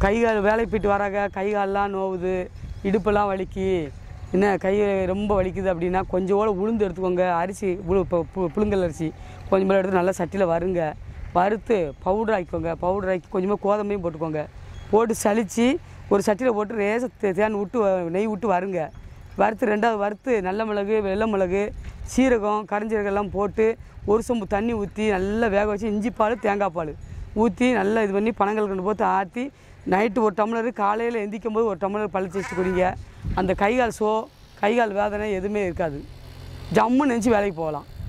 கை கால் வேலைக்கு போயிட்டு வராங்க கை கால்லாம் நோவுது இடுப்பெல்லாம் வலிக்கு என்ன கை ரொம்ப வலிக்குது அப்படின்னா கொஞ்சோட உளுந்து எடுத்துக்கோங்க அரிசி புழு பு- பு- புழுங்கல் அரிசி கொஞ்சமாக எடுத்து நல்லா சட்டியில் வறுங்க வறுத்து பவுடர் ஆக்கிக்கோங்க பவுடர் ஆக்கி கொஞ்சமாக கோதம்பையும் போட்டுக்கோங்க போட்டு சலிச்சு ஒரு சட்டியில் போட்டு ரேச தே- தேன் விட்டு வ- நெய் விட்டு வறுங்க வறுத்து ரெண்டாவது வறுத்து நல்ல மிளகு வெள்ளை மிளகு சீரகம் கரிஞ்சீரகம் எல்லாம் போட்டு ஒரு சொம்பு தண்ணி ஊற்றி நல்லா வேக வச்சு இஞ்சி பால் தேங்காய் பால் ஊற்றி நல்லா இது பண்ணி பனங்கள் கொண்டு போட்டு ஆற்றி நைட்டு ஒரு டம்ளர் காலையில் எந்திக்கும் போது ஒரு டம்ளர் பழிச்சு வச்சு குடிங்க அந்த கைகால் சோ கைகால் வேதனை எதுவுமே இருக்காது ஜம்முன்னு நினச்சி வேலைக்கு போகலாம்